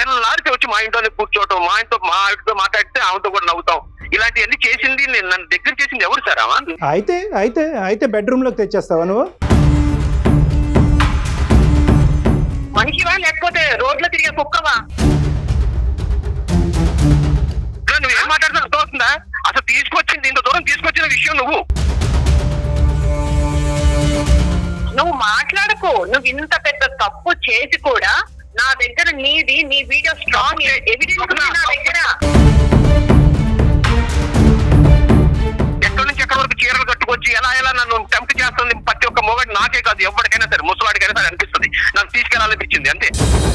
తెల్లారితే వచ్చి మా ఇంట్లోనే కూర్చోవటం మా ఇంట్లో మా ఆవిడతో మాట్లాడితే ఆమెతో కూడా నవ్వుతాం ఇలాంటివన్నీ చేసింది నేను నన్ను దగ్గర చేసింది ఎవరు సార్ ఆమె అయితే అయితే అయితే బెడ్రూమ్లోకి తెచ్చేస్తావా నువ్వు మనిషివా లేకపోతే రోడ్లో తిరిగే కుక్కవా ఇలా నువ్వు ఏం మాట్లాడుతున్నా అర్థమవుతుందా అసలు తీసుకొచ్చింది ఇంత దూరం తీసుకొచ్చిన విషయం నువ్వు నువ్వు మాట్లాడకు నువ్వు ఇంత పెద్ద తప్పు చేసి కూడా నా దగ్గర నీది నీ వీడియో స్ట్రాంగ్ ఎవిడెన్స్ ఉంది నా దగ్గర ఎక్కడి నుంచి ఎక్కడి వరకు చీరలు కట్టుకొచ్చి ఎలా ఎలా నన్ను టెంప్ట్ చేస్తుంది ప్రతి ఒక్క మొగడు నాకే కాదు ఎవరికైనా సరే ముసలాడికైనా సరే అనిపిస్తుంది నన్ను తీసుకెళ్లాలనిపించింది అంతే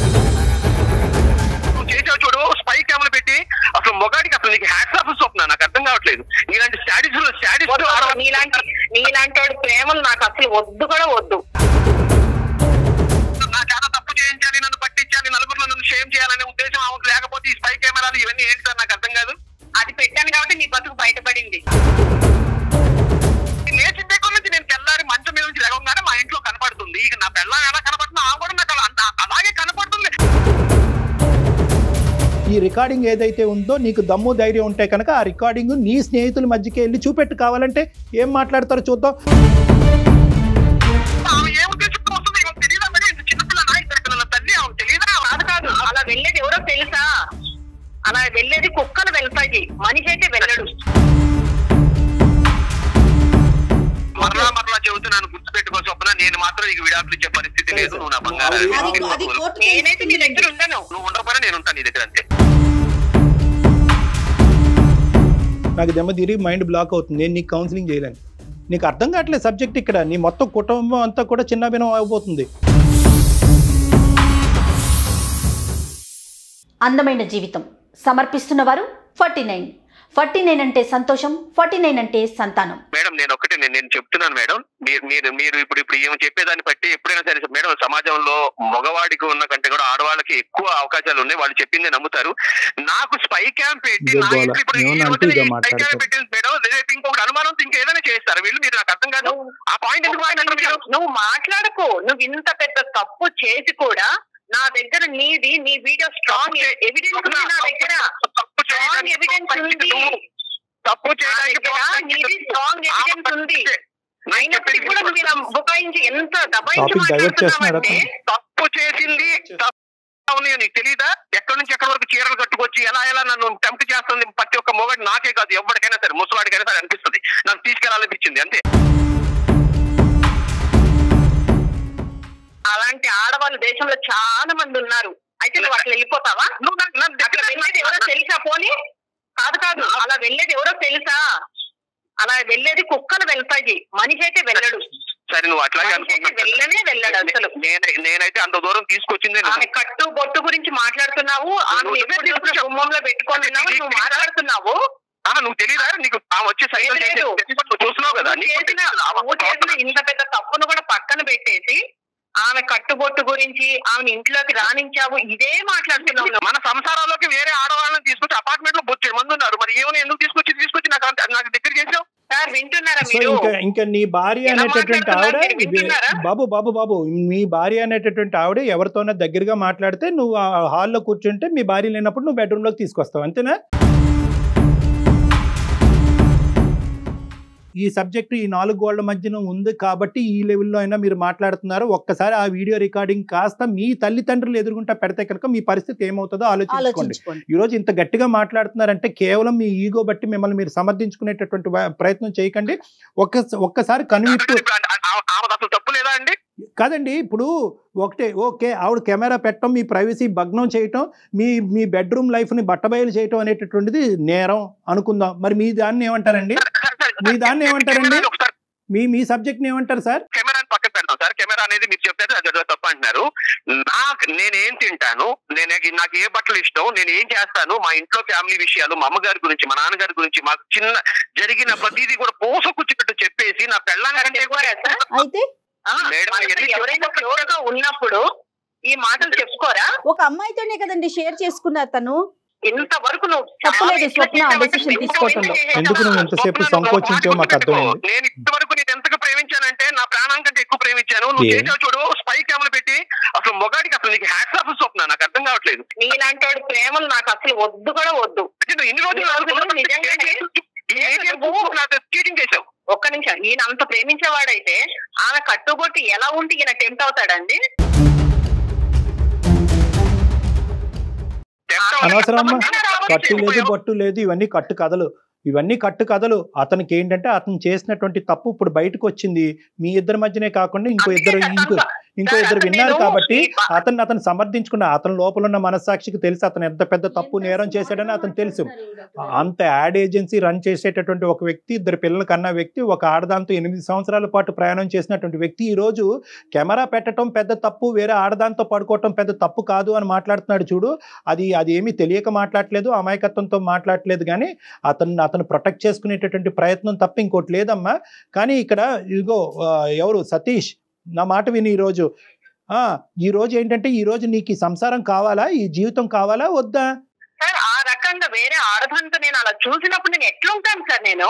నువ్వు చేసావు చూడు స్పై కెమెరా పెట్టి అసలు మొగాడికి అసలు నీకు హ్యాట్స్ ఆఫ్ స్వప్న నాకు అర్థం కావట్లేదు నీలాంటి స్టాడీస్ స్టాడీస్ వద్దు, వద్దు. నీలాంటి నీలాంటి వాడి ప్రేమలు నాకు అసలు వద్దు కూడా వద్దు నా చాలా తప్పు చేయించాలి నన్ను పట్టించాలి నలుగురిలో నన్ను షేమ్ చేయాలనే ఉద్దేశం ఆమెకు లేకపోతే ఈ స్పై కెమెరాలు ఇవన్నీ ఏంటి సార్ నాకు అర్థం కాదు అది పెట్టాను కాబట్టి నీ బతుకు బయటపడింది లేచిన దగ్గర నుంచి నేను తెల్లారి మంచం మీద నుంచి లేవగానే మా ఇంట్లో కనపడుతుంది ఇక నా పిల్లం ఎలా కనపడుతుందో ఆమె కూడా నాకు అలా అంత- అలాగే కనపడుతుంది ఈ రికార్డింగ్ ఏదైతే ఉందో నీకు దమ్ము ధైర్యం ఉంటే కనుక ఆ రికార్డింగ్ నీ స్నేహితుల మధ్యకి వెళ్ళి చూపెట్టు కావాలంటే ఏం మాట్లాడతారో చూద్దాం ఆమె ఏ ఉద్దేశంతో వస్తుంది ఇవాళ తెలియదా మరి ఇంత చిన్నపిల్లనా ఇద్దరు పిల్లల తల్లి ఆమె తెలియదా కాదు కాదు అలా వెళ్ళేది ఎవరో తెలుసా అలా వెళ్ళేది కుక్కలు వెళ్తాయి మనిషి అయితే వెళ్ళడు మరలా మరలా చెబుతున్నాను గుర్తుపెట్టుకో స్వప్న నేను మాత్రం నీకు విడాకులు ఇచ్చే పరిస్థితి లేదు నువ్వు నా బంగారం అది అది కోర్టుకి నేనైతే నీ దగ్గర ఉండను నువ్వు ఉండకపోయినా నేను ఉంటాను నీ దగ్గర అంతే నాకు దెమ్మ తిరిగి మైండ్ బ్లాక్ అవుతుంది నేను నీకు కౌన్సిలింగ్ చేయలేను నీకు అర్థం కావట్లేదు సబ్జెక్ట్ ఇక్కడ నీ మొత్తం కుటుంబం అంతా కూడా చిన్నభిన్నం అయిపోతుంది అందమైన జీవితం సమర్పిస్తున్న వారు ఫార్టీ నైన్ ఫార్టీ నైన్ అంటే సంతోషం ఫార్టీ నైన్ అంటే సంతానం మేడం నేను ఒకటే నేను నేను చెప్తున్నాను మేడం మీరు మీరు మీరు ఇప్పుడు ఇప్పుడు ఏమో చెప్పేదాన్ని బట్టి ఎప్పుడైనా సరే మేడం సమాజంలో మగవాడికి ఉన్న కంటే కూడా ఆడవాళ్ళకి ఎక్కువ అవకాశాలు ఉన్నాయి వాళ్ళు చెప్పింది నమ్ముతారు నాకు స్పై క్యాంప్ పెట్టి నా ఇదిగో ఇంట్లో ఇప్పుడు ఈ ఏమన్నా రోజున అంటూ ఇదో ఈ స్పై మాట్లాడతారు. క్యాంప్ పెట్టింది మేడం రేపు ఇంకొకటి అనుమానం ఇంకేదైనా చేస్తారు వీళ్ళు మీరు నాకు అర్థం కాదు ఆ పాయింట్ ఎందుకు మాట్లాడారు మీరు నువ్వు మాట్లాడకు నువ్వు ఇంత పెద్ద తప్పు చేసి కూడా నా దగ్గర నీది నీ వీడియో స్ట్రాంగ్ ఎవిడెన్స్ ఉంది నా దగ్గర తప్పు స్ట్రాంగ్ చేయడానికి ఎవిడెన్స్ ఉంది తప్పు నా చేయడానికి దగ్గర నీది స్ట్రాంగ్ ఎవిడెన్స్ ఉంది అయినప్పటికీ కూడా నువ్వు ఇలా బుకాయించి ఎంత దబాయించి Topic divert చేస్తున్నారా? మాట్లాడుతున్నావంటే తప్పు చేసింది తప్పు ఉన్నాయో నీకు తెలియదా ఎక్కడి నుంచి ఎక్కడి వరకు చీరలు కట్టుకొచ్చి ఎలా ఎలా నన్ను టెంప్ట్ చేస్తుంది ప్రతి ఒక్క మొగడు నాకే కాదు ఎవరికైనా సరే ముసలాడికైనా సరే అనిపిస్తుంది నన్ను తీసుకెళ్లాలనిపించింది అంతే అలాంటి ఆడవాళ్ళు దేశంలో చాలా మంది ఉన్నారు అయితే నువ్వు అట్లా వెళ్ళిపోతావా నువ్వు నన్ను- నన్ను అట్లా వెళ్ళేది ఎవరో తెలుసా పోనీ కాదు కాదు అలా వెళ్ళేది ఎవరో తెలుసా అలా వెళ్ళేది కుక్కలు వెళ్తాయి మనిషి అయితే వెళ్ళడు సరే నువ్వు అట్లాగే మనిషి అయితే అనుకుంటున్నా వెళ్ళనే వెళ్ళడు అసలు నేనే- నేనైతే అంత దూరం తీసుకొచ్చిందే ఆమె కట్టు బొట్టు గురించి మాట్లాడుతున్నావు ఆమె నువ్వు ఎప్పుడు చెప్పు. చూసినా గుమ్మంలో పెట్టుకుంటున్నావు నువ్వు మాట్లాడుతున్నావు ఆ, నువ్వు తెలియదా నీకు ఆమె వచ్చి సైకిల్ లేదు, చేసి లేదు. నువ్వు చూస్తున్నావు కదా నువ్వు నీకు చేసిన తెలుసు. ఆమె నువ్వు చేసిన ఇంత పెద్ద తప్పును కూడా పక్కన పెట్టేసి ఆమె కట్టుబొట్టు గురించి ఆమెను ఇంట్లోకి రాణించావు ఇదే మాట్లాడుతున్నావు నువ్వు. మన సంసారాల్లోకి వేరే ఆడవాళ్ళని తీసుకొచ్చి అపార్ట్మెంట్ లో బొచ్చే మంది ఉన్నారు మరి ఏమైనా ఎందుకు తీసుకొచ్చి తీసుకొచ్చి నాకు అంత- నాకు దగ్గర చేసావు సార్ వింటున్నారా సో మీరు ఇంకా ఇంకా నీ భార్య ఎలా అనేటటువంటి ఆవిడ మాట్లాడుతున్నారు? మీరు వింటున్నారా? బాబు బాబు బాబు మీ భార్య అనేటటువంటి ఆవిడ ఎవరితోనో దగ్గరగా మాట్లాడితే నువ్వు ఆ హాల్లో కూర్చుంటే మీ భార్య లేనప్పుడు నువ్వు బెడ్రూమ్లోకి తీసుకొస్తావు అంతేనా ఈ సబ్జెక్టు ఈ నాలుగు గోళ్ల మధ్యన ఉంది కాబట్టి ఈ లెవెల్లో అయినా మీరు మాట్లాడుతున్నారు ఒక్కసారి ఆ వీడియో రికార్డింగ్ కాస్త మీ తల్లిదండ్రులు ఎదుర్కొంటా పెడితే కనుక మీ పరిస్థితి ఏమవుతుందో ఆలోచించుకోండి ఆలోచించుకోండి ఈ రోజు ఇంత గట్టిగా మాట్లాడుతున్నారంటే కేవలం మీ ఈగో బట్టి మిమ్మల్ని మీరు సమర్థించుకునేటటువంటి వా- ప్రయత్నం చేయకండి ఒక్క ఒక్కసారి కనువిప్పు ఇప్పుడు ఆ- ఆ- ఆమెది అసలు తప్పు లేదా అండి కాదండి ఇప్పుడు ఒకటే ఓకే ఆవిడ కెమెరా పెట్టడం మీ ప్రైవసీ భగ్నం చేయటం మీ మీ బెడ్రూమ్ లైఫ్ని బట్టబయలు చేయటం అనేటటువంటిది నేరం అనుకుందాం మరి మీ దాన్ని ఏమంటారండి మీ దాన్ని ఏమంటారండి? ఒకసారి మీ మీ సబ్జెక్ట్ని ఏమంటారు సార్ కెమెరాని పక్కన పెడతాం సార్ కెమెరా అనేది మీరు చెప్పేది అది ఏదో తప్పు అంటున్నారు నాకు నేనేం తింటాను నేను నాకు ఏ బట్టలు ఇష్టం నేను ఏం చేస్తాను మా ఇంట్లో ఫ్యామిలీ విషయాలు మా అమ్మగారి గురించి మా నాన్నగారి గురించి మాకు చిన్న జరిగిన ప్రతిదీ కూడా పోసకొచ్చినట్టు చెప్పేసి నా పెళ్ళాన్ని కంటే కూడా అయితే ఆ, మేడం, మనతో ఎన్ని ఎవరైనా క్లోజ్ గా ఉన్నప్పుడు ఈ మాటలు చెప్పుకోరా ఒక అమ్మాయితోనే కదండి షేర్ చేసుకున్నారు తను ఇంతవరకు నువ్వు తప్పులేదు, చాలా స్వప్న ఇట్లా decision చేసావంటే తీసుకోవటంలో. ఇంత ఎందుకు నువ్వు ఇంతసేపు సంకోచించావు మాకు అర్థమైంది నేను ఇంతవరకు నేను ఎంతగా ప్రేమించానంటే నా ప్రాణం కంటే ఎక్కువ ప్రేమించాను నువ్వు ఏ? చేసావు చూడు స్పై కెమెరా పెట్టి అసలు మొగాడికి అసలు నీకు హ్యాట్స్ ఆఫ్ స్వప్న నాకు అర్థం కావట్లేదు నీలాంటి వాడి ప్రేమలు నాకు అసలు వద్దు కూడా వద్దు అంటే నువ్వు ఇన్ని రోజులు ఈ రోజుల్లో నిజంగానే చీటింగ్ చేసావు ఒక్క నిమిషం ఈయన అంత ప్రేమించేవాడైతే ఆమె కట్టుబొట్టి ఎలా ఉంటే ఈయన టెంప్ట్ అవుతాడండి అనవసరం అమ్మా రావచ్చు. కట్టు లేదు బొట్టు లేదు ఇవన్నీ కట్టు కథలు ఇవన్నీ కట్టు కథలు అతనికి ఏంటంటే అతను చేసినటువంటి తప్పు ఇప్పుడు బయటకు వచ్చింది మీ ఇద్దరి మధ్యనే కాకుండా ఇంకో ఇద్దరు ఇంకో ఇంకో ఇద్దరు విన్నారు కాబట్టి అతన్ని అతను సమర్థించుకున్న అతని లోపల ఉన్న మనస్సాక్షికి తెలుసు అతను ఎంత పెద్ద తప్పు నేరం చేశాడని అతను తెలుసు అంత యాడ్ ఏజెన్సీ రన్ చేసేటటువంటి ఒక వ్యక్తి ఇద్దరు పిల్లలు కన్న వ్యక్తి ఒక ఆడదాంతో ఎనిమిది సంవత్సరాల పాటు ప్రయాణం చేసినటువంటి వ్యక్తి ఈ రోజు కెమెరా పెట్టడం పెద్ద తప్పు వేరే ఆడదాంతో పడుకోవటం పెద్ద తప్పు కాదు అని మాట్లాడుతున్నాడు చూడు అది అది ఏమీ తెలియక మాట్లాడలేదు అమాయకత్వంతో మాట్లాడలేదు కానీ అతను అతను ప్రొటెక్ట్ చేసుకునేటటువంటి ప్రయత్నం తప్ప ఇంకోటి లేదమ్మా కానీ ఇక్కడ ఇదిగో ఆ, ఎవరు సతీష్ నా మాట విని ఈరోజు ఆ, ఈ రోజు ఏంటంటే ఈ రోజు నీకు ఈ సంసారం కావాలా ఈ జీవితం కావాలా వద్దా సార్ ఆ రకంగా వేరే ఆడదంతా నేను అలా చూసినప్పుడు నేను ఎట్లా ఉంటాను సార్ నేను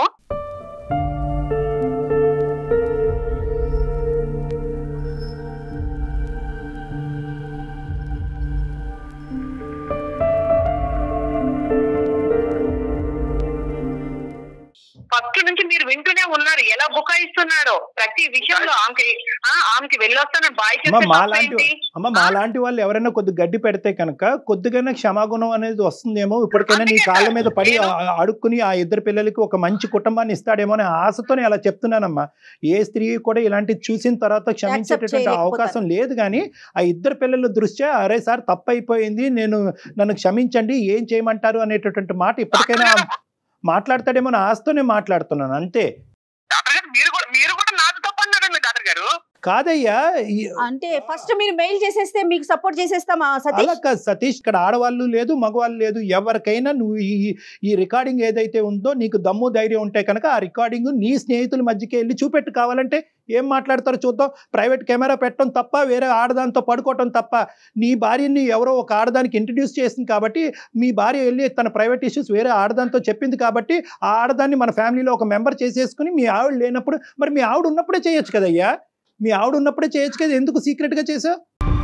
ఫస్ట్ నుంచి మీరు వింటూనే ఉన్నారు ఎలా బుకాయిస్తున్నాడో ప్రతి విషయంలో ఆమెకి ఆ, ఆమెకి వెళ్ళొస్తాను బాయ్ అమ్మ చెప్తే మాలాంటి తప్పేంటి? అమ్మ మాలాంటి వాళ్ళు ఎవరైనా కొద్ది గడ్డి పెడితే కనుక కొద్దిగానే క్షమాగుణం అనేది వస్తుందేమో ఇప్పటికైనా నీ అందుకే కాళ్ళ సార్, మీద పడి నేను- ఆ- అడుక్కుని ఆ ఇద్దరు పిల్లలకి ఒక మంచి కుటుంబాన్ని ఇస్తాడేమో అనే ఆశతో నేను అలా చెప్తున్నానమ్మా ఏ స్త్రీ కూడా ఇలాంటిది చూసిన తర్వాత క్షమించేటటువంటి చేయలేకపోతారు. అవకాశం లేదు కానీ ఆ ఇద్దరు పిల్లల దృష్ట్యా అరే సార్ తప్పైపోయింది నేను నన్ను క్షమించండి ఏం చేయమంటారు అనేటటువంటి మాట ఇప్పటికైనా మాట్లాడతాడేమో అని ఆశతోనే మాట్లాడుతున్నాను అంతే డాక్టర్ గారు మీరు కూడా మీరు కూడా నాది తప్పు అన్నారండి డాక్టర్ గారు కాదయ్యా ఈ- అంటే ఫస్ట్ మీరు మెయిల్ చేసేస్తే మీకు సపోర్ట్ చేసేస్తామా అలా సతీష్ కాదు సతీష్ ఇక్కడ ఆడవాళ్ళు లేదు మగవాళ్ళు లేదు ఎవరికైనా నువ్వు ఈ ఈ రికార్డింగ్ ఏదైతే ఉందో నీకు దమ్ము ధైర్యం ఉంటే కనుక ఆ రికార్డింగ్ నీ స్నేహితుల మధ్యకి వెళ్ళి చూపెట్టు కావాలంటే ఏం మాట్లాడతారో చూద్దాం ప్రైవేట్ కెమెరా పెట్టడం తప్ప వేరే ఆడదాంతో పడుకోవటం తప్ప నీ భార్యని ఎవరో ఒక ఆడదానికి ఇంట్రడ్యూస్ చేసింది కాబట్టి మీ భార్య వెళ్ళి తన ప్రైవేట్ ఇష్యూస్ వేరే ఆడదాంతో చెప్పింది కాబట్టి ఆ ఆడదాన్ని మన ఫ్యామిలీలో ఒక మెంబర్ చేసేసుకుని మీ ఆవిడ లేనప్పుడు మరి మీ ఆవిడ ఉన్నప్పుడే చేయొచ్చు కదయ్యా మీ ఆవిడ ఉన్నప్పుడే చేయొచ్చు కదా ఎందుకు సీక్రెట్గా చేసావు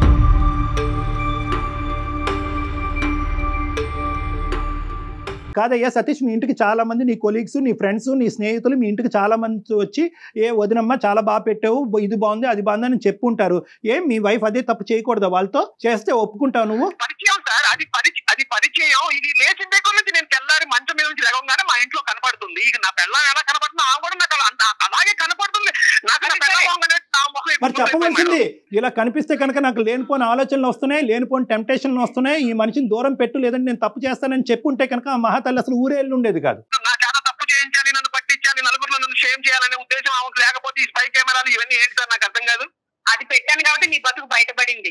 కాదయ్యా సతీష్ మీ ఇంటికి చాలా మంది నీ కొలీగ్స్ నీ ఫ్రెండ్స్ నీ స్నేహితులు మీ ఇంటికి చాలా మంది వచ్చి ఏ వదినమ్మ చాలా బాగా పెట్టావు బ- ఇది బాగుంది అది బాగుంది అని చెప్పుంటారు ఏం మీ వైఫ్ అదే తప్పు చేయకూడదా వాళ్ళతో చేస్తే ఒప్పుకుంటావు నువ్వు పరిచయం సార్ అది పరిచయం అది పరిచయం ఇది లేచిన దగ్గర నుంచి నేను తెల్లారి మంచం మీద నుంచి లేవగానే మా ఇంట్లో కనపడుతుంది ఇక నా పిల్లం ఎలా కనపడుతుందో ఆ కూడా నాకు అలా- అంత- అలాగే కనపడుతుంది నాకు నా పిల్లం బాగుందనే నా ముఖం మరి ఎప్పుడు చెప్పవలసింది ఇలా కనిపిస్తే కనుక నాకు లేనిపోని ఆలోచనలు వస్తున్నాయి లేనిపోని టెంప్టేషన్లు వస్తున్నాయి ఈ మనిషిని దూరం పెట్టు లేదంటే నేను తప్పు చేస్తానని చెప్పుంటే కనుక ఆ మహాతల్లి అసలు ఊరే వెళ్ళి ఉండేది కాదు నా చేత తప్పు చేయించాలి నన్ను పట్టించాలి నలుగురిలో నన్ను షేమ్ చేయాలనే ఉద్దేశం ఆమెకు లేకపోతే ఈ స్పై కెమెరాలు ఇవన్నీ ఏంటి సార్ నాకు అర్థం కాదు అది పెట్టాను కాబట్టి నీ బతుకు బయటపడింది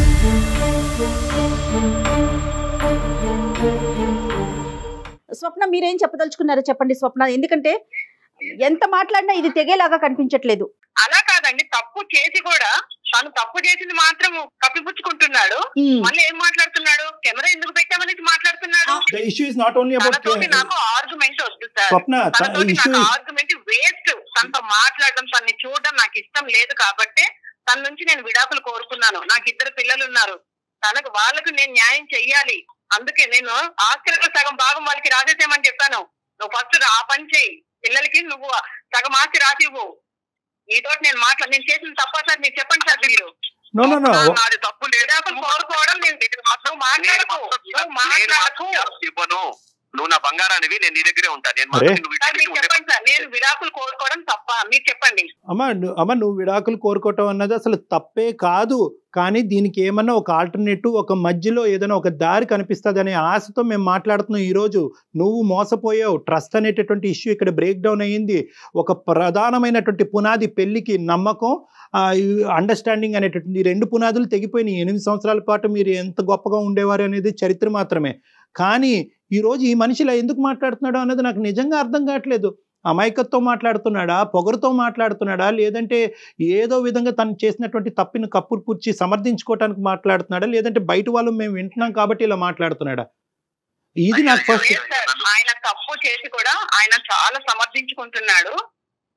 స్వప్న మీరేం చెప్పదలుచుకున్నారో చెప్పండి స్వప్న ఎందుకంటే ఎంత మాట్లాడినా ఇది తెగేలాగా కనిపించట్లేదు అలా కాదండి తప్పు చేసి కూడా తను తప్పు చేసింది మాత్రం కప్పిపుచ్చుకుంటున్నాడు ఉమ్. మళ్ళీ ఏం మాట్లాడుతున్నాడు కెమెరా ఎందుకు పెట్టామనేసి మాట్లాడుతున్నాడు the issue is not only about తనతోటి నాకు ఆర్గ్యుమెంట్ వద్దు సార్ స్వప్న తనతోటి ఇష్యూ నాకు ఆర్గ్యుమెంట్ వేస్ట్ తనతో మాట్లాడడం తన్ని చూడడం నాకు ఇష్టం లేదు కాబట్టి తన నుంచి నేను విడాకులు కోరుకున్నాను నాకు ఇద్దరు పిల్లలు ఉన్నారు తనకు వాళ్ళకు నేను న్యాయం చెయ్యాలి అందుకే నేను ఆస్తిలో సగం భాగం వాళ్ళకి రాసేసేయమని చెప్పాను నువ్వు ఫస్ట్ ఆ పని చెయ్యి పిల్లలకి నువ్వు సగం ఆస్తి రాసివ్వు నీతో నేను మాట్లా నేను చేసిన తప్ప సార్ మీరు చెప్పండి సార్ మీరు నో నో నో నాది తప్పు లేదు విడాకులు కోరుకోవడం నేను నువ్వు మాట్లాడకు నువ్వు మాట్లాడకు ఇవ్వను నువ్వు నా బంగారానివి నేను నీ దగ్గరే ఉంటాను నేను అరే. మాత్రం నువ్వు సార్ ఇంటికి మీరు ఉండే చెప్పండి సార్ నేను విడాకులు కోరుకోవడం తప్ప మీరు చెప్పండి అమ్మ ను- అమ్మ నువ్వు విడాకులు కోరుకోవటం అన్నది అసలు తప్పే కాదు కానీ దీనికి ఏమన్నా ఒక ఆల్టర్నేటివ్ ఒక మధ్యలో ఏదైనా ఒక దారి కనిపిస్తుంది అనే ఆశతో మేము మాట్లాడుతున్నాం ఈరోజు నువ్వు మోసపోయావు ట్రస్ట్ అనేటటువంటి ఇష్యూ ఇక్కడ బ్రేక్ డౌన్ అయ్యింది ఒక ప్రధానమైనటువంటి పునాది పెళ్లికి నమ్మకం అండర్స్టాండింగ్ అనేటటువంటి ఈ రెండు పునాదులు తెగిపోయినాయి ఎనిమిది సంవత్సరాల పాటు మీరు ఎంత గొప్పగా ఉండేవారు అనేది చరిత్ర మాత్రమే కానీ ఈరోజు ఈ మనిషి ఇలా ఎందుకు మాట్లాడుతున్నాడో అన్నది నాకు నిజంగా అర్థం కావట్లేదు అమాయకత్వం మాట్లాడుతున్నాడా పొగరుతో మాట్లాడుతున్నాడా లేదంటే ఏదో విధంగా తను చేసినటువంటి తప్పిని కప్పురు పుచ్చి సమర్థించుకోవటానికి మాట్లాడుతున్నాడా లేదంటే బయట వాళ్ళు మేము వింటున్నాం కాబట్టి ఇలా మాట్లాడుతున్నాడా ఇది నాకు ఫస్ట్ లేదు సార్ ఆయన తప్పు చేసి కూడా ఆయన చాలా సమర్థించుకుంటున్నాడు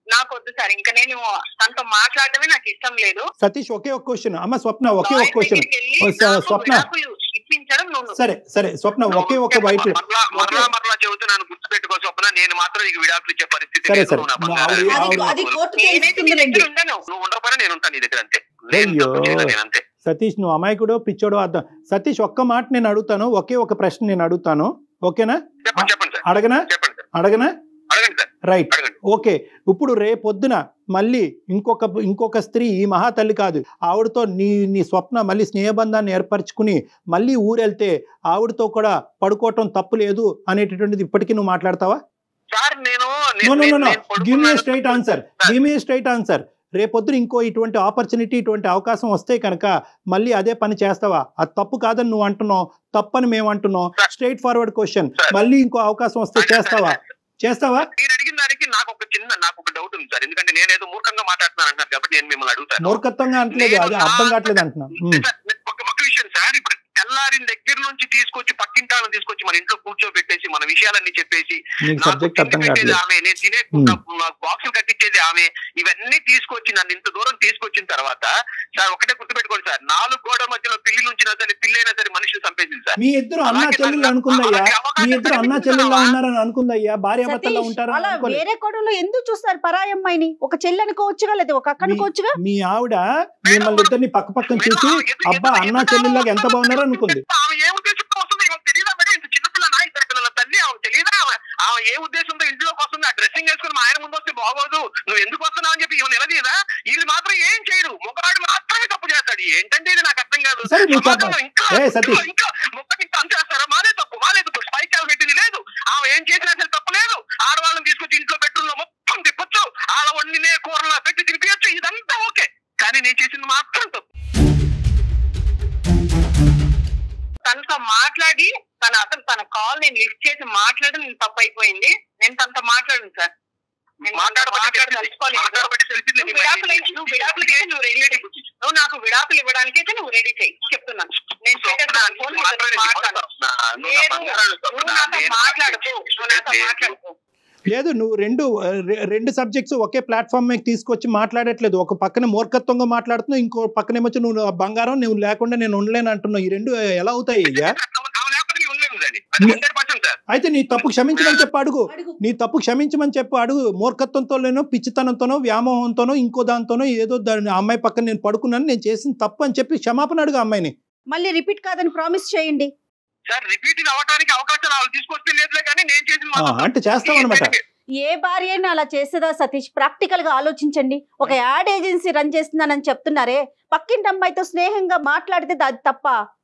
నాకు వద్దు సార్ ఇంకా నేను తనతో మాట్లాడటమే నాకు ఇష్టం లేదు సతీష్ ఒకే ఒక క్వశ్చన్ అమ్మ స్వప్న ఒకే ఒక లాయర్ క్వశ్చన్ దగ్గరికి వెళ్ళి ఓ, స- నాకు స్వప్న. విడాకులు ఇప్పించడం నువ్వు సరే సరే స్వప్న ఒకే ఒక వైట్ మరలా మరలా మరలా చెబుతున్నాను గుర్తుపెట్టుకో స్వప్న నేను మాత్రం నీకు విడాకులు ఇచ్చే పరిస్థితి సరే, లేదు సరే. నువ్వు నా నువ్వు బంగారం. ఆవిడ- అది ఆవిడ- అది కోర్టు నేనైతే నీ తెలుస్తుందిలేండి దగ్గర ఉండను నువ్వు ఉండకపోయినా నేను ఉంటాను నీ దగ్గర అంతే నేను అయ్యో. తప్పు చేయను, నేను అంతే సతీష్ నువ్వు అమాయకుడో పిచ్చోడో అర్థం సతీష్ ఒక్క మాట నేను అడుగుతాను ఒకే ఒక ప్రశ్న నేను అడుగుతాను ఓకేనా చెప్పండి చెప్పండి సార్ అడగనా చెప్పండి సార్ అడగనా అడగండి సార్ రైట్ అడగండి ఓకే ఇప్పుడు రేపొద్దున మళ్ళీ ఇంకొక ఇంకొక స్త్రీ ఈ మహాతల్లి కాదు ఆవిడతో నీ నీ స్వప్న మళ్ళీ స్నేహబంధాన్ని ఏర్పరచుకుని మళ్ళీ ఊరెళ్తే ఆవిడతో కూడా పడుకోవటం తప్పు లేదు అనేటటువంటిది ఇప్పటికీ నువ్వు మాట్లాడతావా సార్ నేను నో నో నో నో నేను గివ్ మీ పడుకున్నాను. Straight answer give me straight answer రేపొద్దున ఇంకో ఇటువంటి ఆపర్చునిటీ ఇటువంటి అవకాశం వస్తే కనుక మళ్ళీ అదే పని చేస్తావా అది తప్పు కాదని నువ్వు అంటున్నావు తప్పని మేము అంటున్నాం Sir. Straightforward question Sir. మళ్ళీ ఇంకో అవకాశం వస్తే చేస్తావా చేస్తావా మీరు అడిగిన దానికి నాకు ఒక చిన్న నాకు ఒక డౌట్ ఉంది సార్ ఎందుకంటే నేను ఏదో మూర్ఖంగా మాట్లాడుతున్నాను అంటున్నారు కాబట్టి నేను మిమ్మల్ని అడుగుతాను మూర్ఖత్వంగా అంటలేదు అది అర్థం కావట్లేదు అంటున్నా ఉమ్. సార్, ఒక ఒక విషయం సార్ ఇప్పుడు తెల్లారిన దగ్గర నుంచి తీసుకొచ్చి పక్కింటాలను తీసుకొచ్చి మన ఇంట్లో కూర్చోబెట్టేసి మన విషయాలన్నీ చెప్పేసి నీకు నాకు సబ్జెక్ట్ తిండి అర్థం పెట్టేది కావట్లేదు ఆమె నేను తినే Hmm. బాక్సులు కట్టించేది ఆమె ఇవన్నీ తీసుకొచ్చి నన్ను ఇంత దూరం తీసుకొచ్చిన తర్వాత సార్ ఒకటే గుర్తుపెట్టుకోండి సార్ నాలుగు గోడ మధ్యలో పిల్లి నుంచినా సరే పిల్లైనా సరే మనిషిని చంపేసింది సార్ మీ ఇద్దరు అన్నా అలాగే చెల్లెళ్ళు నాకు- అనుకుందయ్యా అలాంటి అవకాశం మీ ఇద్దరు అన్నా చెల్లెళ్ళు కల్పించావా? ఉన్నారని అనుకుందయ్యా భార్య భర్తల్లో సతీష్, ఉంటారని అలా అనుకోలేదు వేరే కోడలు ఎందుకు చూస్తారు పరాయి అమ్మాయిని ఒక చెల్లి అనుకోవచ్చుగా లేదా ఒక అక్క మీ- అనుకోవచ్చుగా మీ ఆవిడ మిమ్మల్ని ఇద్దరిని పక్క పక్కన చూసి అబ్బా అన్నా చెల్లెళ్ళగా ఎంత బాగున్నారో అనుకుంది ఆమె ఏ ఉద్దేశంతో వస్తుంది ఆమె తెలియదా మేడం ఇంత చిన్నపిల్లనా ఇద్దరు పిల్లల తల్లి ఆమె తెలియదా ఆమె ఆమె ఏ ఉద్దేశంతో ఇంట్లోకి వస్తుంది ఆ డ్రెస్సింగ్ వేసుకుని మా ఆయన ముందు వస్తే బాగోదు నువ్వు ఎందుకు వస్తున్నావు అని చెప్పి ఇవన్న నిలదీదా వీళ్ళు మాత్రం ఏం చేయరు మొక్కవాడు మాత్రమే తప్పు చేస్తాడు ఏంటంటే ఇది నాకు అర్థం కాదు సరే, నువ్వు చెప్పు. సమాజంలో ఇంకా ఏ, సతీష్. ఇంకా మొక్కకి ఇంకా అంత చేస్తారా మాలే తప్పు మాలే తప్పు స్పైక్ పెట్టింది లేదు ఆమె ఏం చేసినా సరే తప్పు లేదు ఆడవాళ్ళని తీసుకొచ్చి ఇంట్లో బెడ్రూమ్ లో మొత్తం తిప్పొచ్చు ఆడ వండినే కూరలా పెట్టి తినిపించచ్చు ఇదంతా ఓకే కానీ నేను చేసింది మాత్రం తప్పు తనతో మాట్లాడి తన అసలు తన కాల్ నేను లిఫ్ట్ చేసి మాట్లాడడం నేను తప్పు అయిపోయింది నేను తనతో మాట్లాడను సార్ నేను తనతో మాట్లాడబట్టి మాట్లాడి తెలిసింది. తెలుసుకోలేదు. మాట్లాడబట్టి తెలిసింది నువ్వు నీ విడాకులు మైండ్. నువ్వు విడాకులకి అయితే నువ్వు రెడీ నువ్వు నాకు విడాకులు ఇవ్వడానికి అయితే నువ్వు రెడీ చేయి చెప్తున్నాను నేను పెట్టేస్తాను. ఫోన్ మీద మాట్లాడేది మాట్లాడు. స్వప్న. నువ్వు నా లేదు, బంగారాన్ని నువ్వు స్వప్న. నాతో నేను మాట్లాడుకో నువ్వు నాతో లేదు. మాట్లాడుకో లేదు నువ్వు రెండు ఆ, రె- రెండు సబ్జెక్ట్స్ ఒకే ప్లాట్ఫామ్ మీద తీసుకొచ్చి మాట్లాడట్లేదు ఒక పక్కన మూర్ఖత్వంగా మాట్లాడుతున్నావు ఇంకో పక్కనేమొచ్చి నువ్వు నా బంగారం నువ్వు లేకుండా నేను ఉండలేను అంటున్నావు ఈ రెండు ఎలా అవుతాయి అయ్యా ఆమె లేకపోతే నేను ఉండలేను దాన్ని. అది 100% సార్. అయితే నీ తప్పు క్షమించమని చెప్పు అడుగు అడుగు. నీ తప్పు క్షమించమని చెప్పు అడుగు మూర్ఖత్వంతోనో పిచ్చితనంతోనో వ్యామోహంతోనో ఇంకో దాంతోనో ఏదో దాని ఆ అమ్మాయి పక్కన నేను పడుకున్నాను నేను చేసిన తప్పు అని చెప్పి క్షమాపణ అడుగు ఆ అమ్మాయిని మళ్ళీ రిపీట్ కాదని ప్రామిస్ చేయండి సార్ రిపీటింగ్ అవ్వడానికి అవకాశాలు వాళ్ళు తీసుకొస్తే లేదులే కానీ నేను చేసిన ఆ, మాత్రం అంటే చేస్తావు అనమాట ఏ భార్య అయినా అలా చేసేదా సతీష్ ప్రాక్టికల్ గా ఆలోచించండి ఒక యాడ్ ఏజెన్సీ రన్ చేస్తున్నానని చెప్తున్నారే పక్కింటి అమ్మాయితో స్నేహంగా మాట్లాడితే అది తప్ప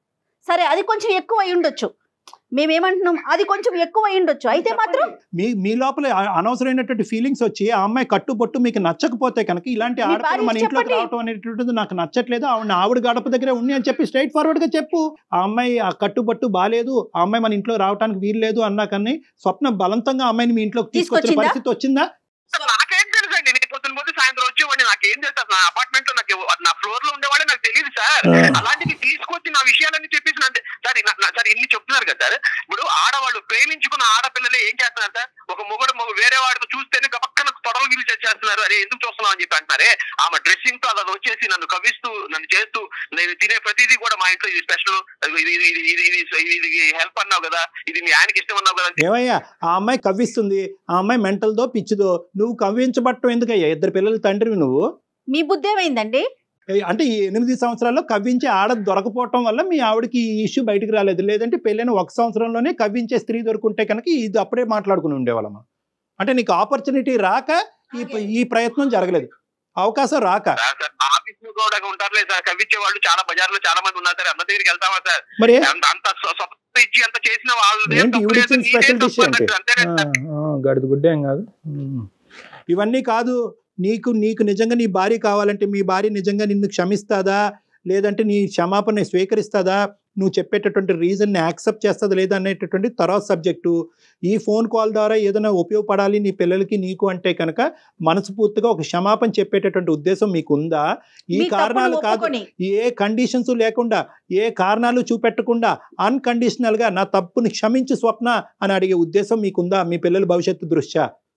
సరే అది కొంచెం ఎక్కువ అయి ఉండొచ్చు మేమేమంటున్నాం అది కొంచెం ఎక్కువ అయి ఉండొచ్చు అయితే మాత్రం మీ మీ లోపల అ- అనవసరమైనటువంటి ఫీలింగ్స్ వచ్చి ఆ అమ్మాయి కట్టుబొట్టు మీకు నచ్చకపోతే కనుక ఇలాంటి మీ ఆడపిల్ల భార్యకి మన ఇంట్లోకి చెప్పండి. రావటం అనేటువంటిది నాకు నచ్చట్లేదు ఆవిడ ఆవిడ గడప దగ్గరే ఉంది అని చెప్పి స్ట్రైట్ ఫార్వర్డ్ గా చెప్పు ఆ అమ్మాయి ఆ కట్టుబట్టు బాలేదు ఆ అమ్మాయి మన ఇంట్లో రావడానికి వీలు లేదు అన్నా కానీ స్వప్న బలవంతంగా ఆ అమ్మాయిని మీ ఇంట్లోకి తీసుకొచ్చిన తీసుకొచ్చిందా? పరిస్థితి వచ్చిందా సార్ నాకేం తెలుసు అండి నేను పొద్దున పోతే సాయంత్రం వచ్చేవాడిని నాకేం తెలుసు అసలు నా అపార్ట్మెంట్ లో నాకు ఎవ- నా ఫ్లోర్ లో ఉండేవాడే నాకు తెలియదు సార్ ఆ. అలాంటివి తీసుకొచ్చి నా విషయాలన్నీ చెప్పేసి అంటే సార్ ఇన్న- నా- సార్ ఇన్ని చెప్తున్నారు కదా సార్ ఇప్పుడు ఆడవాళ్ళు ప్రేమించుకున్న ఆడపిల్లలే ఏం చేస్తున్నారు సార్ ఒక మొగుడు మొగ వేరే వాడితో చూస్తేనే పక్కన తొడలు గిరి చేస్తున్నారు అరే ఎందుకు చూస్తున్నావు అని చెప్పి అంటున్నారే ఆమె డ్రెస్సింగ్ తో అలా వచ్చేసి నన్ను కవిస్తూ నన్ను చేస్తూ నేను తినే ప్రతిదీ కూడా మా ఇంట్లో ఇది స్పెషల్ ఇది ఇది ఇది ఇది ఇది ఇది హెల్ప్ అన్నావు కదా ఇది మీ ఆయనకి ఇష్టం అన్నావు కదా అని ఏమయ్యా ఆ అమ్మాయి కవ్విస్తుంది ఆ అమ్మాయి మెంటల్దో పిచ్చిదో నువ్వు కవ్వించబట్టం ఎందుకయ్యా ఇద్దరు పిల్లల తండ్రివి నువ్వు మీ బుద్ధి ఏమైందండి ఏ, అంటే ఈ ఎనిమిది సంవత్సరాల్లో కవ్వించే ఆడ దొరకపోవటం వల్ల మీ ఆవిడకి ఈ ఇష్యూ బయటికి రాలేదు లేదంటే పెళ్ళైన ఒక సంవత్సరంలోనే కవ్వించే స్త్రీ దొరుకుంటే కనుక ఇది అప్పుడే మాట్లాడుకుని ఉండేవాళ్ళం అంటే నీకు ఆపర్చునిటీ రాక ఈ ఈ ప్రయత్నం జరగలేదు అవకాశం రాక సార్ సార్ ఆఫీస్ లో కూడా ఉంటారులే సార్ కవిచ్చే వాళ్ళు చాలా బజార్ లో చాలా మంది ఉన్నారు సార్ అందరి దగ్గరికి వెళ్తామా సార్ మరి అంత అంత స్వ- స్వతంత్రం ఇచ్చి అంత చేసిన వాళ్ళు ఏంటి ఈవిడ ఇచ్చిన స్పెషల్ డిష్ ఏంటి అంతేనే ఆ, సార్. ఆ, గడుదు గుడ్డ ఏం కాదు ఉమ్. ఇవన్నీ కాదు నీకు నీకు నిజంగా నీ భార్య కావాలంటే మీ భార్య నిజంగా నిన్ను క్షమిస్తాదా లేదంటే నీ క్షమాపణ స్వీకరిస్తుందా నువ్వు చెప్పేటటువంటి రీజన్ని యాక్సెప్ట్ చేస్తుందా లేదా అనేటటువంటి తర్వాత సబ్జెక్టు ఈ ఫోన్ కాల్ ద్వారా ఏదైనా ఉపయోగపడాలి నీ పిల్లలకి నీకు అంటే కనుక మనస్ఫూర్తిగా ఒక క్షమాపణ చెప్పేటటువంటి ఉద్దేశం మీకు ఉందా ఈ మీ తప్పును కారణాలు కాదు ఒప్పుకొని ఏ కండిషన్స్ లేకుండా ఏ కారణాలు చూపెట్టకుండా అన్కండిషనల్ గా నా తప్పుని క్షమించు స్వప్న అని అడిగే ఉద్దేశం మీకుందా మీ పిల్లల భవిష్యత్తు దృష్ట్యా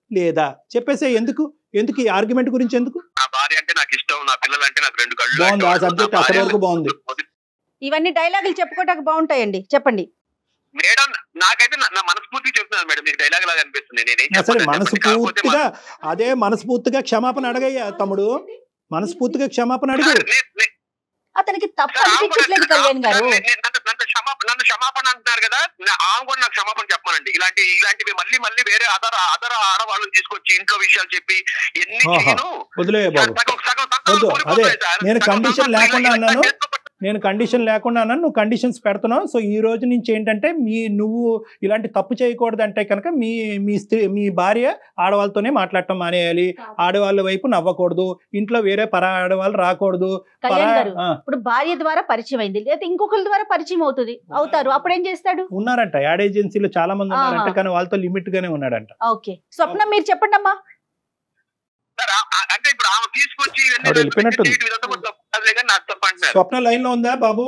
లేదా చెప్పేసే ఎందుకు ఎందుకు ఈ ఆర్గ్యుమెంట్ గురించి ఎందుకు నా భార్య అంటే నాకు ఇష్టం నా పిల్లలు అంటే నాకు రెండు కళ్ళు బాగుంది, ఆ లాంటి వాళ్ళు. subject నా అక్కడి భార్య- వరకు బాగుంది. ఇవన్నీ డైలాగులు చెప్పుకోవటానికి బాగుంటాయండి చెప్పండి మేడం నాకైతే నా- నా మనస్ఫూర్తిగా చెప్తున్నాను మేడం మీకు డైలాగ్ లాగా అనిపిస్తుంది నేనేం అసలు చెప్పాను చెప్పండి. కాకపోతే మనస్ఫూర్తిగా అదే మనస్ఫూర్తిగా క్షమాపణ అడగయ్యా తమ్ముడు మనస్ఫూర్తిగా క్షమాపణ అడుగు సార్, నే- నే- అతనికి తప్పు సార్, ఆమె కూడా- అనిపించట్లేదు కళ్యాణ్ గారు సార్, నే- నే- నన్ను- నన్ను క్షమాపణ నన్ను క్షమాపణ అంటున్నారు కదా నా- ఆమె కూడా నాకు క్షమాపణ చెప్పమనండి ఇలాంటి ఇలాంటివి మళ్ళీ మళ్ళీ వేరే అదర్ అదర్ ఆడవాళ్ళని తీసుకొచ్చి ఇంట్లో విషయాలు చెప్పి ఎన్ని ఆహా. చేయను వదిలే బాబు సగం సగం సంతానం వద్దు, కోల్పోతాయి అదే, సార్. నేను సగం condition సంతానం లేకుండా ఇలా- ఇలా అన్నాను. చేసుకో- నేను కండిషన్ లేకుండా అన్నాను నువ్వు కండిషన్స్ పెడుతున్నావు సో ఈ రోజు నుంచి ఏంటంటే మీ నువ్వు ఇలాంటి తప్పు చేయకూడదు అంటే కనుక మీ మీ స్త్రీ మీ భార్య ఆడవాళ్ళతోనే మాట్లాడటం మానేయాలి ఆడవాళ్ళ వైపు నవ్వకూడదు ఇంట్లో వేరే పర ఆడవాళ్ళు రాకూడదు కళ్యాణ్ పరా- గారు ఆ, ఇప్పుడు భార్య ద్వారా పరిచయం అయింది లేదా ఇంకొకరి ద్వారా పరిచయం అవుతుంది అవుతారు అప్పుడు ఏం చేస్తాడు ఉన్నారంట యాడ్ ఏజెన్సీలో చాలా మంది ఉన్నారంట ఆహా. కానీ వాళ్ళతో లిమిట్ గానే ఉన్నాడంట ఓకే స్వప్న మీరు చెప్పండి అమ్మా సార్, ఆ- ఆ- అంటే ఇప్పుడు ఆమె తీసుకొచ్చి ఇవన్నీ ఆవిడ వెళ్ళిపోయినట్టుంది. చేయడం ఇదంతా కూడా తప్పు కాదులే కానీ నాకు తప్పు అంటున్నారు స్వప్న లైన్ లో ఉందా బాబు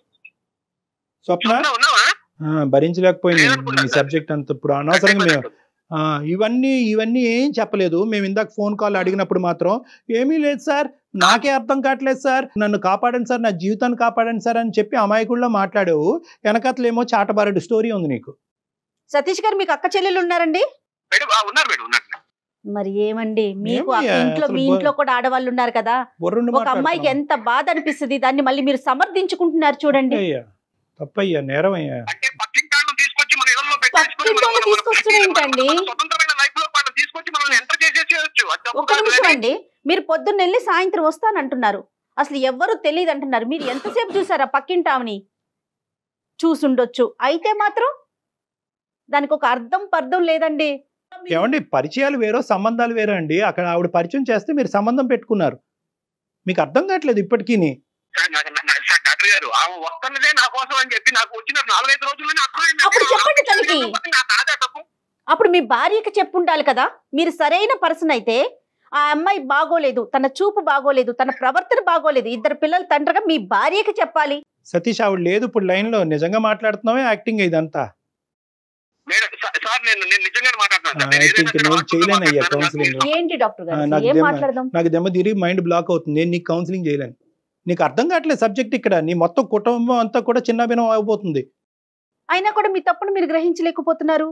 స్వప్న ఉన్నా- ఉన్నావా ఆ, భరించలేకపోయింది లేదనుకున్నాను మీ సార్. సబ్జెక్ట్ అంత ఇప్పుడు అనవసరంగా మేము ఆ, ఇవన్నీ ఇవన్నీ ఏం చెప్పలేదు మేము ఇందాక ఫోన్ కాల్ అడిగినప్పుడు మాత్రం ఏమీ లేదు సార్ నాకే అర్థం కావట్లేదు సార్ నన్ను కాపాడండి సార్ నా జీవితాన్ని కాపాడండి సార్ అని చెప్పి అమాయకుల్లో మాట్లాడావు వెనకతలేమో చాటబారడు స్టోరీ ఉంది నీకు సతీష్ గారు మీకు అక్క చెల్లెలు ఉన్నారండి మేడం ఆ, ఉన్నారు మేడం ఉన్నారు మరి ఏమండి మీకు ఏమయ్యా, అక్క ఇంట్లో మీ అసలు ఇంట్లో కూడా ఆడవాళ్ళు ఉన్నారు కదా బొర్రుండి ఒక అమ్మాయికి ఎంత బాధ అనిపిస్తుంది దాన్ని మళ్ళీ మీరు సమర్థించుకుంటున్నారు చూడండి అయ్యా తప్పయ్యా నేరం అయ్యా అంటే పక్కింటాళ్ళను తీసుకొచ్చి మన ఇళ్లలో పెట్టేసుకుని పక్కింటోళ్ళని మనం- మనం- తీసుకొచ్చడం ఏంటండి? మన స్వతంత్రమైన లైఫ్ లో వాళ్ళని తీసుకొచ్చి మనల్ని ఎంటర్ చేసేసేయచ్చు అది తప్పు ఒక కాదు నిమిషం కానీ అండి మీరు పొద్దున్న వెళ్ళి సాయంత్రం వస్తానంటున్నారు అసలు ఎవ్వరు తెలియదు అంటున్నారు మీరు ఎంతసేపు చూసారా పక్కింటామని చూసుండొచ్చు అయితే మాత్రం దానికి ఒక అర్థం పర్థం లేదండి ఏమండి పరిచయాలు వేరో సంబంధాలు వేరో అండి అక్కడ ఆవిడ పరిచయం చేస్తే మీరు సంబంధం పెట్టుకున్నారు మీకు అర్థం కావట్లేదు ఇప్పటికీ సార్, నాకు- నా- నా- సార్, డాక్టర్ గారు ఆమె వస్తున్నదే నా కోసం అని చెప్పి నాకు వచ్చిన నాలుగైదు రోజుల్లోనే అర్థమైంది. అప్పుడు చెప్పండి తనకి. నా నాదే తప్పు అప్పుడు మీ భార్యకి చెప్పుండాలి కదా మీరు సరైన పర్సన్ అయితే ఆ అమ్మాయి బాగోలేదు తన చూపు బాగోలేదు తన ప్రవర్తన బాగోలేదు ఇద్దరు పిల్లల తండ్రిగా మీ భార్యకి చెప్పాలి సతీష్ ఆవిడ లేదు ఇప్పుడు లైన్ లో నిజంగా మాట్లాడుతున్నావే యాక్టింగ్ ఇదంతా మేడం సా- సార్ నేను నేను నిజంగానే మాట్లాడుతున్నాను సార్. ఆ, నేను I ఏదైనా think సరే నేను హాస్పిటల్లో చేయలేనయ్యా మాట్లాడతాను. counseling. నాకు ఏంటి డాక్టర్ ఆ, గారు నాకు ఏం దెమ్మ- మాట్లాడదాం నాకు దెమ్మ తిరిగి మైండ్ బ్లాక్ అవుతుంది నేను నీకు కౌన్సిలింగ్ చేయలేను నీకు అర్థం కావట్లేదు సబ్జెక్ట్ ఇక్కడ నీ మొత్తం కుటుంబం అంతా కూడా చిన్న భిన్నం అయిపోతుంది అయినా కూడా మీ తప్పును మీరు గ్రహించలేకపోతున్నారు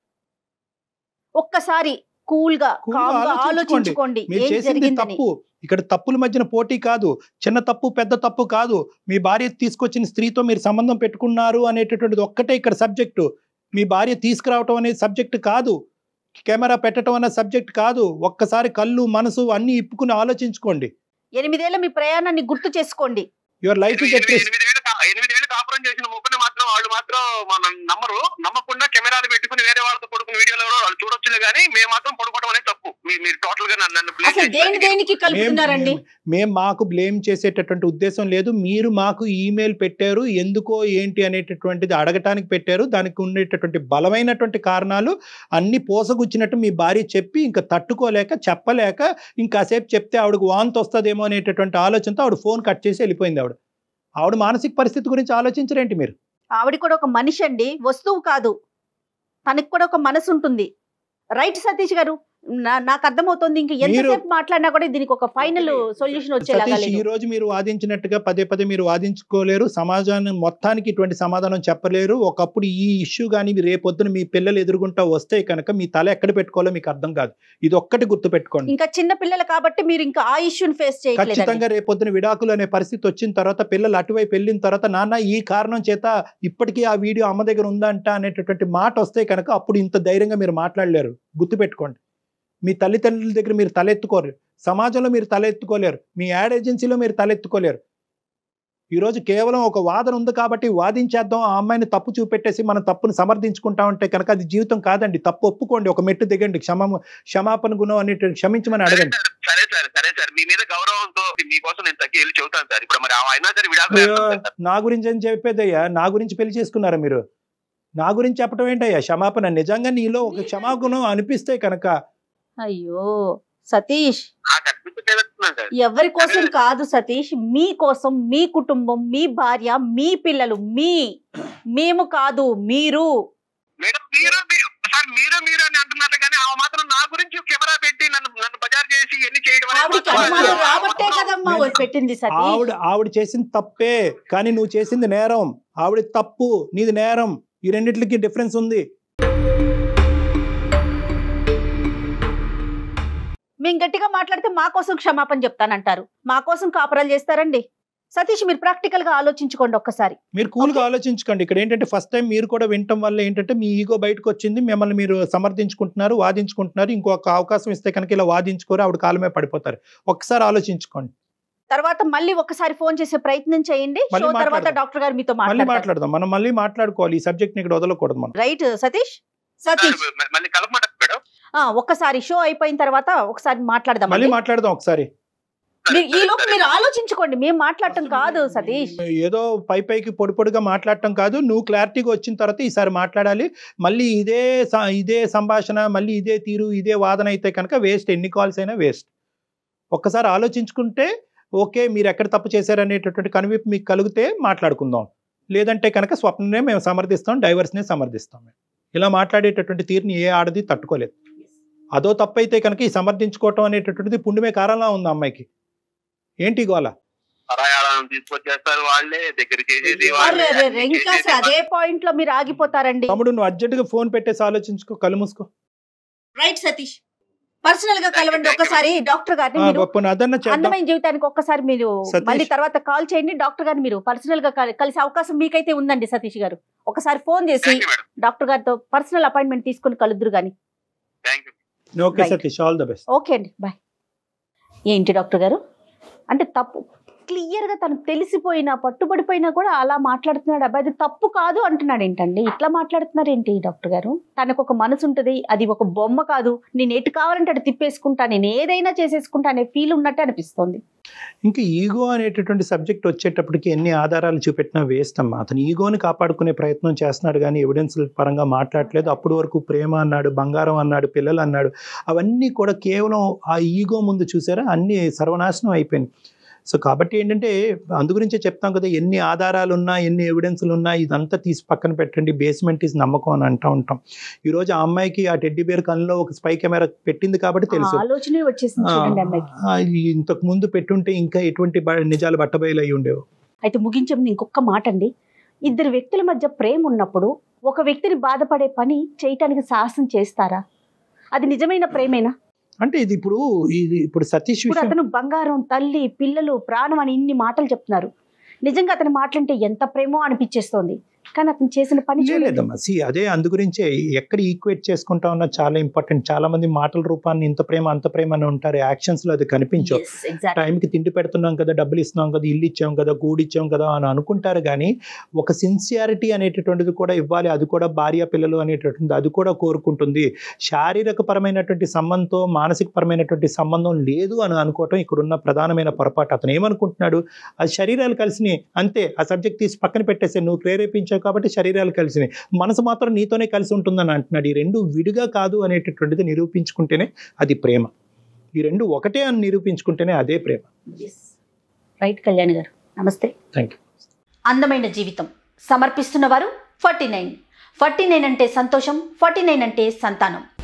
ఒక్కసారి కూల్ గా Cool గా calm గా ఆలోచించుకోండి. ఆలోచించుకోండి మీరు ఏం చేసింది జరిగిందని తప్పు ఇక్కడ తప్పుల మధ్యన పోటీ కాదు చిన్న తప్పు పెద్ద తప్పు కాదు మీ భార్య తీసుకొచ్చిన స్త్రీతో మీరు సంబంధం పెట్టుకున్నారు అనేటటువంటిది ఒక్కటే ఇక్కడ సబ్జెక్టు మీ భార్య తీసుకురావటం అనేది సబ్జెక్ట్ కాదు కెమెరా పెట్టడం అనే సబ్జెక్ట్ కాదు ఒక్కసారి కళ్ళు మనసు అన్ని ఇప్పుకుని ఆలోచించుకోండి ఎనిమిదేళ్ల మీ ప్రయాణాన్ని గుర్తు చేసుకోండి యువర్ లైఫ్ ఇస్ ఎనిమిది- ఎనిమిదేళ్ళు కా- ఎనిమిదేళ్ళు కాపురం చేసిన ముగ్గురు మాత్రం వాళ్ళు మాత్రం మనం నమ్మరు నమ్మకుండా కెమెరాలు పెట్టుకుని వేరే వాళ్ళతో పడుకున్న వీడియోలు ఎవరో వాళ్ళు చూడొచ్చులే కానీ మేము మాత్రం పడుకోవడం అనేది తప్పు మీ- మీరు టోటల్ గా నన్ను నన్ను blame అసలు దేని చేసి- దేనికి కలుపుతున్నారండి మేము మాకు బ్లేమ్ చేసేటటువంటి ఉద్దేశం లేదు మీరు మాకు ఈమెయిల్ పెట్టారు ఎందుకో ఏంటి అనేటటువంటిది అడగటానికి పెట్టారు దానికి ఉండేటటువంటి బలమైనటువంటి కారణాలు అన్ని పోసగుచ్చినట్టు మీ భార్య చెప్పి ఇంకా తట్టుకోలేక చెప్పలేక ఇంకాసేపు చెప్తే ఆవిడకు వాంతి వస్తుందేమో అనేటటువంటి ఆలోచనతో ఆవిడ ఫోన్ కట్ చేసి వెళ్ళిపోయింది ఆవిడ ఆవిడ మానసిక పరిస్థితి గురించి ఆలోచించరేంటి మీరు ఆవిడ కూడా ఒక మనిషి అండి వస్తువు కాదు తనకి కూడా ఒక మనసు ఉంటుంది రైట్ సతీష్ గారు నా- నాకు అర్థమవుతుంది ఇంకా ఎంతసేపు మాట్లాడినా కూడా దీనికి ఒక ఫైనల్ సొల్యూషన్ వచ్చేలాగా సతీష్ ఈ లేదు రోజు మీరు వాదించినట్టుగా పదే పదే మీరు వాదించుకోలేరు సమాజాన్ని మొత్తానికి ఇటువంటి సమాధానం చెప్పలేరు ఒకప్పుడు ఈ ఇష్యూ కానీ మీరు రేపొద్దున మీ పిల్లలు ఎదుర్కొంటా వస్తే కనుక మీ తల ఎక్కడ పెట్టుకోవాలో మీకు అర్థం కాదు ఇది ఒక్కటి గుర్తు పెట్టుకోండి ఇంకా చిన్న పిల్లలు కాబట్టి మీరు ఇంకా ఆ ఇష్యూని ఫేస్ చేయట్లేదు ఖచ్చితంగా రేపొద్దున విడాకులు అనే పరిస్థితి వచ్చిన తర్వాత పిల్లలు అటువైపు వెళ్ళిన తర్వాత నాన్న ఈ కారణం చేత ఇప్పటికీ ఆ వీడియో అమ్మ దగ్గర ఉందంట అనేటటువంటి మాట వస్తే కనుక అప్పుడు ఇంత ధైర్యంగా మీరు మాట్లాడలేరు గుర్తుపెట్టుకోండి మీ తల్లిదండ్రుల దగ్గర మీరు తలెత్తుకోరు సమాజంలో మీరు తలెత్తుకోలేరు మీ యాడ్ ఏజెన్సీలో మీరు తలెత్తుకోలేరు ఈరోజు కేవలం ఒక వాదన ఉంది కాబట్టి వాదించేద్దాం ఆ అమ్మాయిని తప్పు చూపెట్టేసి మనం తప్పును సమర్థించుకుంటా ఉంటే కనుక అది జీవితం కాదండి తప్పు ఒప్పుకోండి ఒక మెట్టు దిగండి క్షమ క్షమాపణ గుణం అనేటువంటి క్షమించమని సరే అడగండి సార్ సరే సార్ సరే సార్ మీ మీద గౌరవంతో మీకోసం నేను తగ్గి వెళ్ళి చెబుతాను సార్ ఇప్పుడు మరి ఆ అయినా సరే విడాకులు అయ్యో, వేస్తాను సార్. నా గురించి అని చెప్పేదయ్యా నా గురించి పెళ్లి చేసుకున్నారా మీరు నా గురించి చెప్పడం ఏంటయ్యా క్షమాపణ నిజంగా నీలో ఒక క్షమాగుణం అనిపిస్తే కనుక అయ్యో సతీష్ నాకు అనిపించలేదంటున్నాను సార్ ఎవరి కోసం కాదు సతీష్ మీ కోసం మీ కుటుంబం మీ భార్య మీ పిల్లలు మీ మేము కాదు మీరు మేడం మీరు మీరు- సార్ మీరు మీరు అని అంటున్నారు కానీ ఆమె మాత్రం నా గురించి కెమెరా పెట్టి నన్ను నన్ను బజార్ చేసి ఎన్ని చేయడం అనేది ఆవిడకి మాత్రం అనుమానం అసలు రాబట్టే మొత్తం- కదమ్మా ఓ పెట్టింది సతీష్ ఆవిడ ఆవిడ చేసింది తప్పే కానీ నువ్వు చేసింది నేరం ఆవిడ తప్పు నీది నేరం ఈ రెండిట్లకి డిఫరెన్స్ ఉంది మేము గట్టిగా మాట్లాడితే మా కోసం క్షమాపణ చెప్తానంటారు మా కోసం కాపురాలు చేస్తారండి సతీష్ మీరు ప్రాక్టికల్ గా ఆలోచించుకోండి ఒక్కసారి మీరు కూల్గా ఆలోచించుకోండి ఇక్కడ ఏంటంటే ఫస్ట్ టైం మీరు కూడా వినటం వల్ల ఏంటంటే మీ ఈగో బయటకు వచ్చింది మిమ్మల్ని మీరు సమర్థించుకుంటున్నారు వాదించుకుంటున్నారు ఇంకొక అవకాశం ఇస్తే కనుక ఇలా వాదించుకోరు ఆవిడ కాలమే పడిపోతారు ఒక్కసారి ఆలోచించుకోండి తర్వాత మళ్ళీ ఒకసారి ఫోన్ చేసే ప్రయత్నం చేయండి మళ్ళీ షో తర్వాత మాట్లాడదాం. డాక్టర్ గారు మీతో మళ్ళీ మాట్లాడతారు మాట్లాడదాం మనం మళ్ళీ మాట్లాడుకోవాలి ఈ సబ్జెక్ట్ ఇక్కడ వదలకూడదు మనం రైట్ సతీష్ సతీష్ మ- మళ్ళీ కలపమంటారు మేడం ఆ, ఒక్కసారి షో అయిపోయిన తర్వాత ఒకసారి మాట్లాడదాం మళ్ళీ మాట్లాడదాం ఒకసారి మీరు ఈ లోపు మీరు ఆలోచించుకోండి మేము మాట్లాడటం కాదు సతీష్ ఏదో పై పైకి పొడి పొడిగా మాట్లాడటం కాదు నువ్వు క్లారిటీగా వచ్చిన తర్వాత ఈసారి మాట్లాడాలి మళ్ళీ ఇదే స- ఇదే సంభాషణ మళ్ళీ ఇదే తీరు ఇదే వాదన అయితే కనుక వేస్ట్ ఎన్ని కాల్స్ అయినా వేస్ట్ ఒక్కసారి ఆలోచించుకుంటే ఓకే మీరు ఎక్కడ తప్పు చేశారనేటటువంటి కనువిప్పు మీకు కలిగితే మాట్లాడుకుందాం లేదంటే కనుక స్వప్ననే మేము సమర్థిస్తాం డైవర్స్నే సమర్థిస్తాం మేము ఇలా మాట్లాడేటటువంటి తీరుని ఏ ఆడది తట్టుకోలేదు అదో తప్పు అయితే కనుక ఈ సమర్థించుకోవటం అనేటటువంటిది పుణ్యమే కారణంలా ఉంది ఆ అమ్మాయికి ఏంటి గోల పరాయాలను తీసుకొచ్చేస్తారు వాళ్ళే దగ్గర చేసేది అరే వాళ్ళే అరే, అన్ని ఇంకా చేసేది అసలు అదే పాయింట్ లో మీరు ఆగిపోతారండి తమ్ముడు నువ్వు అర్జెంటుగా ఫోన్ పెట్టేసి ఆలోచించుకో కళ్ళు మూసుకో రైట్ సతీష్ పర్సనల్ గా కలవండి ఒక్కసారి డాక్టర్ గారిని మీరు పోనీ అదన్నా చేద్దాం అందమైన జీవితానికి ఒక్కసారి మీరు సతీష్. మళ్ళీ తర్వాత కాల్ చేయండి డాక్టర్ గారిని మీరు పర్సనల్ గా కలి- కలిసే అవకాశం మీకైతే ఉందండి సతీష్ గారు ఒకసారి ఫోన్ చేసి థ్యాంక్ యూ మేడం డాక్టర్ గారితో పర్సనల్ అపాయింట్మెంట్ తీసుకుని కలుద్దురు గాని thank you okay Right. Satish all the best okay అండి బాయ్ ఏంటి డాక్టర్ గారు అంటే తప్పు క్లియర్ గా తనకు తెలిసిపోయినా పట్టుబడిపోయినా కూడా అలా మాట్లాడుతున్నాడు అబ్బాయి అది తప్పు కాదు అంటున్నాడు ఏంటండి ఇట్లా మాట్లాడుతున్నారు ఏంటి డాక్టర్ గారు తనకు ఒక మనసు ఉంటుంది అది ఒక బొమ్మ కాదు నేను ఎటు కావాలంటే అటు తిప్పేసుకుంటా నేను ఏదైనా చేసేసుకుంటా అనే ఫీల్ ఉన్నట్టు అనిపిస్తుంది ఇంకా ఈగో అనేటటువంటి సబ్జెక్ట్ వచ్చేటప్పటికి ఎన్ని ఆధారాలు చూపెట్టినా వేస్ట్ అమ్మా అతను ఈగోని కాపాడుకునే ప్రయత్నం చేస్తున్నాడు కానీ ఎవిడెన్స్ పరంగా మాట్లాడలేదు అప్పటి వరకు ప్రేమ అన్నాడు బంగారం అన్నాడు పిల్లలు అన్నాడు అవన్నీ కూడా కేవలం ఆ ఈగో ముందు చూసారా అన్ని సర్వనాశనం అయిపోయినాయి సో కాబట్టి ఏంటంటే అందు గురించే చెప్తాం కదా ఎన్ని ఆధారాలు ఉన్నా ఎన్ని ఎవిడెన్స్లు ఉన్నా ఇదంతా తీసి పక్కన పెట్టండి బేస్మెంట్ ఈజ్ నమ్మకం అని అంటూ ఉంటాం ఈరోజు ఆ అమ్మాయికి ఆ టెడ్డీ బేర్ కన్నులో ఒక స్పై కెమెరా పెట్టింది కాబట్టి ఆ తెలుసు ఆలోచనే వచ్చేసింది చూడండి అమ్మాయికి ఆ, ఇంతకు ముందు పెట్టుంటే ఇంకా ఎటువంటి బ- నిజాలు బట్టబయలు అయి ఉండేవి అయితే ముగించే ముందు ఇంకొక మాట అండి ఇద్దరు వ్యక్తుల మధ్య ప్రేమ ఉన్నప్పుడు ఒక వ్యక్తిని బాధపడే పని చేయటానికి సాహసం చేస్తారా అది నిజమైన ప్రేమేనా అంటే ఇది ఇప్పుడు ఇది ఇప్పుడు సతీష్ ఇప్పుడు విషయం అతను బంగారం తల్లి పిల్లలు ప్రాణం అని ఇన్ని మాటలు చెప్తున్నారు నిజంగా అతని మాటలంటే ఎంత ప్రేమో అనిపించేస్తోంది కానీ అతను చేసిన పని చూడండి. లేదమ్మా సి అదే అందు గురించే ఎక్కడ ఈక్వేట్ చేసుకుంటా ఉన్నా చాలా ఇంపార్టెంట్ చాలా మంది మాటల రూపాన్ని ఇంత ప్రేమ అంత ప్రేమ అని ఉంటారు యాక్షన్స్ లో అది కనిపించవు Yes, exactly. టైంకి తిండి పెడుతున్నాం కదా డబ్బులు ఇస్తున్నాం కదా ఇల్లు ఇచ్చాం కదా గూడు ఇచ్చాం కదా అని అనుకుంటారు కానీ ఒక సిన్సియారిటీ అనేటటువంటిది కూడా ఇవ్వాలి అది కూడా భార్య పిల్లలు అనేటటువంటిది అది కూడా కోరుకుంటుంది శారీరక పరమైనటువంటి సంబంధంతో మానసిక పరమైనటువంటి సంబంధం లేదు అని అనుకోవటం ఇక్కడున్న ప్రధానమైన పొరపాటు అతను ఏమనుకుంటున్నాడు అది శరీరాలు కలిసినాయి అంతే ఆ సబ్జెక్ట్ తీసి పక్కన పెట్టేసే నువ్వు ప్రేరేపించావు కాబట్టి శరీరాలు కలిసినాయి మనసు మాత్రం నీతోనే కలిసి ఉంటుందని అంటున్నాడు ఈ రెండు విడిగా కాదు అనేటటువంటిది నిరూపించుకుంటేనే అది ప్రేమ ఈ రెండు ఒకటే అని నిరూపించుకుంటేనే అదే ప్రేమ Yes. రైట్ కళ్యాణి గారు నమస్తే థ్యాంక్ యూ అందమైన జీవితం సమర్పిస్తున్నవారు ఫార్టీ నైన్ ఫార్టీ నైన్ అంటే సంతోషం ఫార్టీ నైన్ అంటే సంతానం